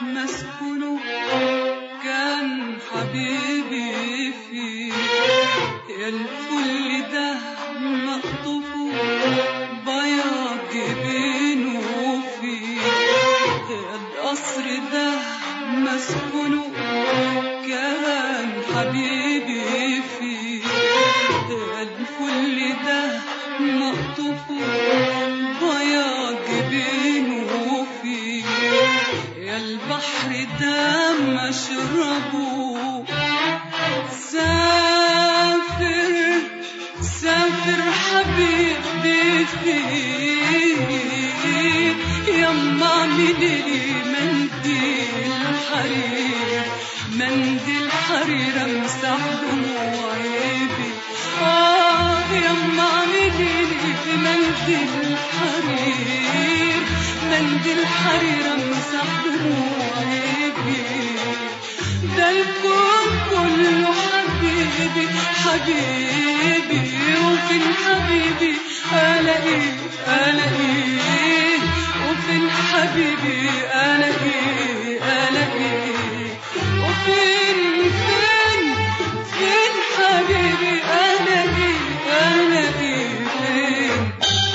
مسكونه كان حبيبي فيه يا الفل ده مقطوفه بياض جبينه فيه يا القصر ده مسكونه كان حبيبي فيه يا الفل ده مقطوفه بياض جبينه فيه يا البحر ده مشربه سافر سافر حبيبي فيه يما اعملي لي منديل حرير منديل حرير امسح دموعي بيه اه يما اعملي لي منديل حرير منديل حرير امسح دموعي بيه ده الكون كله حبيبي حبيبي وفين حبيبي الاقيه الاقيه وفين حبيبي الاقيه الاقيه وفين فين فين حبيبي الاقيه الاقيه فين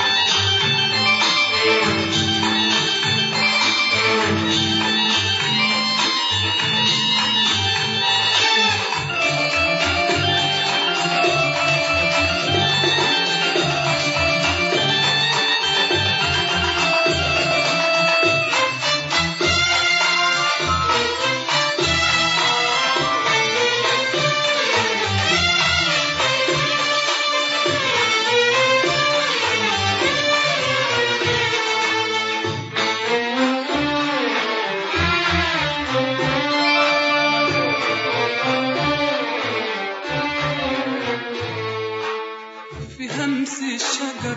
في همس الشجر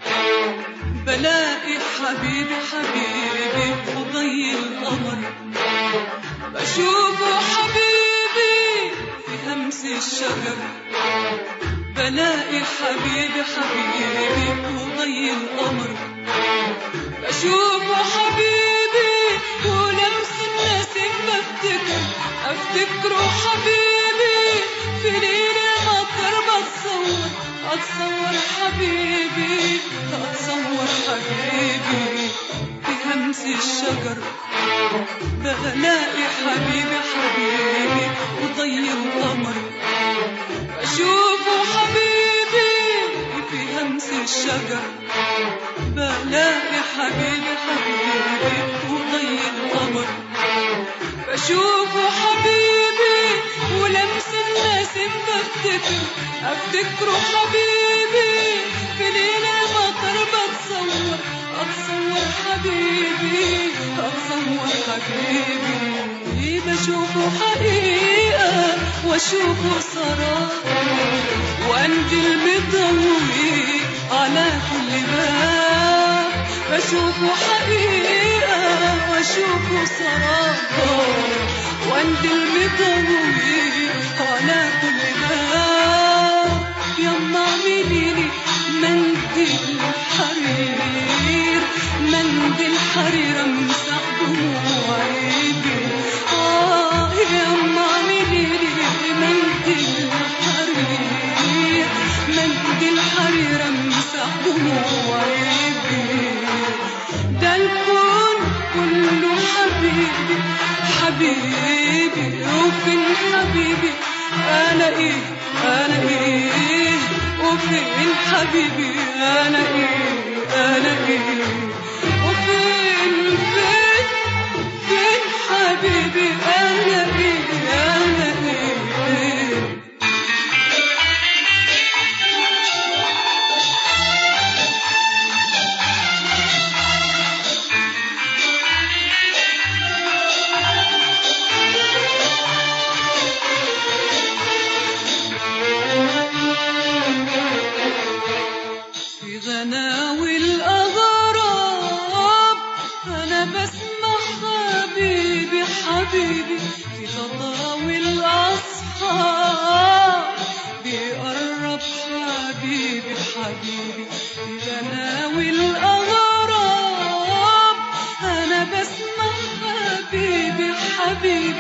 بلاقي حبيبي حبيبي وضي القمر بشوفه حبيبي في همس الشجر بلاقي حبيبي حبيبي وضي القمر بشوفه حبيبي ولمس النسيم بفتكر افتكره حبيبي في ليل المطر بتصور اتصور حبيبي اتصور حبيبي في همس الشجر بلاقي حبيبي حبيبي وضي القمر بشوفه حبيبي في همس الشجر بلاقي حبيبي حبيبي وضي القمر بشوفه حبيبي ولمس النسيم بفتكر افتكره حبيبي في ليل المطر بتصور اتصور حبيبي اتصور حبيبي بشوفه حقيقة واشوفه سراب وانجل مضوي على كل باب بشوفه حقيقة واشوفه سراب وانجل مضوي على كل باب يما اعملي لي منديل حرير منديل حرير امسح دموعي بيه اه يما اعملي لي منديل حرير منديل حرير امسح دموعي بيه ده الكون كله حبيبي حبيبي وفين حبيبي انا ايه انا ايه وفين حبيبي انا ايه انا ايه وفين فين فين حبيبي انا ايه انا ايه في غناوي الأغراب أنا بسمع حبيبي حبيبي في خطاوي الأصحاب بيقرب حبيبي حبيبي في غناوي الأغراب أنا بسمع حبيبي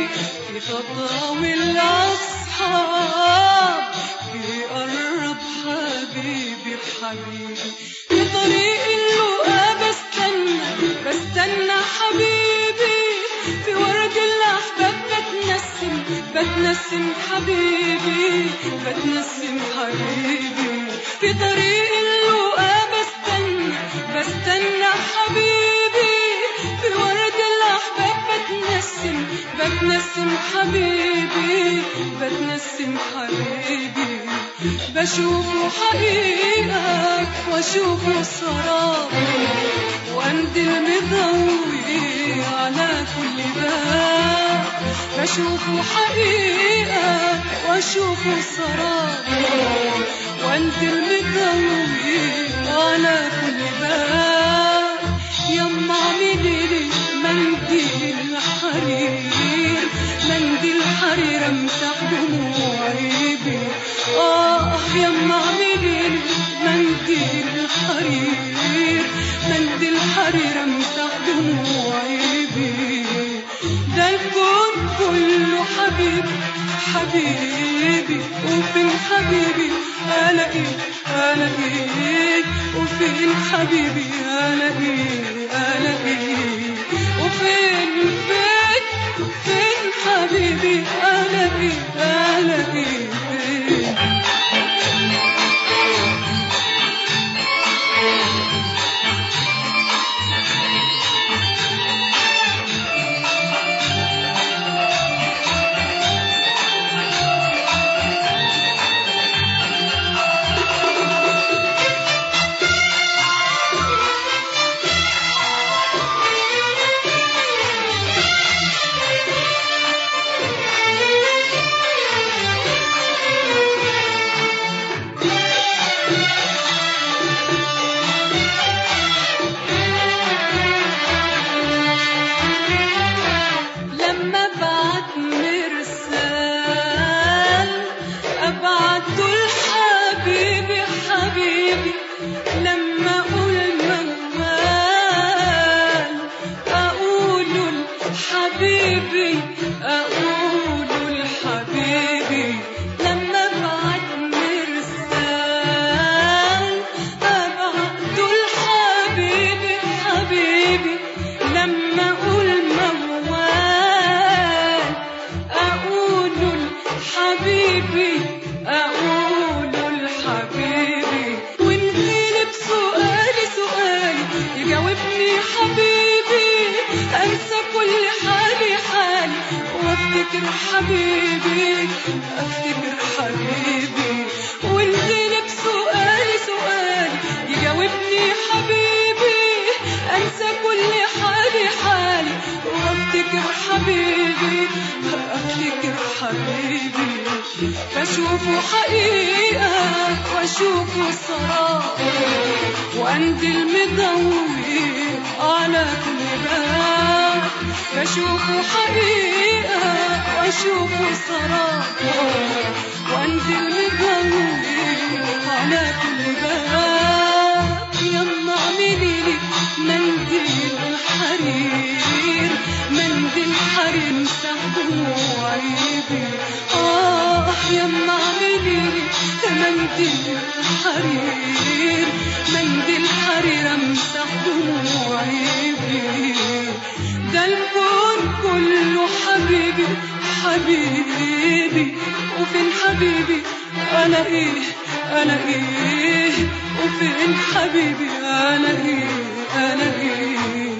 حبيبي في خطاوي الأصحاب بيقرب حبيبي حبيبي في طريق اللقاء بستنى بستنى حبيبي في ورد الأحباب بتنسم بتنسم حبيبي بتنسم حبيبي في طريق اللقاء بستنى بستنى حبيبي في ورد الأحباب بتنسم بتنسم حبيبي بتنسم حبيبي بشوفه حقيقة واشوفه سراب واندي المضوي على كل باب بشوفه حقيقة واشوفه سراب واندي المضوي على كل باب يما اعملي لي منديل حرير منديل حرير امسح دموعي بيه اه يما اعملي لي منديل حرير منديل حرير امسح دموعي بيه ده الكون كله حبيبي حبيبي وفين حبيبي الاقيه الاقيه وفين حبيبي الاقيه الاقيه وفين فين فين حبيبي الاقيه الاقيه فين لما بعت مرسال ابعته لحبيبي حبيبي لما اقول موال اقول لحبيبي اقول لحبيبي لما بعت مرسال ابعته لحبيبي حبيبي لما اقول موال اقول لحبيبي اقول لحبيبي ونجيلي بسؤالي سؤالي يجاوبني حبيبي انسى كل حالي حالي وافتكر حبيبي افتكر حبيبي ونجيلي بسؤالي سؤالي يجاوبني حبيبي انسى كل حالي حالي وافتكر حبيبي افتكر حبيبي بشوفه حقيقة واشوفه سراب واندي المضوي على كل باب بشوفه حقيقة واشوفه سراب واندي المضوي على كل باب يما اعملي لي منديل حرير منديل حرير امسح دموعي بيه اه يما اعملي لي منديل حرير منديل حرير امسح دموعي بيه ده الكون كله حبيبي حبيبي وفين حبيبي انا ايه انا ايه وفين حبيبي انا ايه انا ايه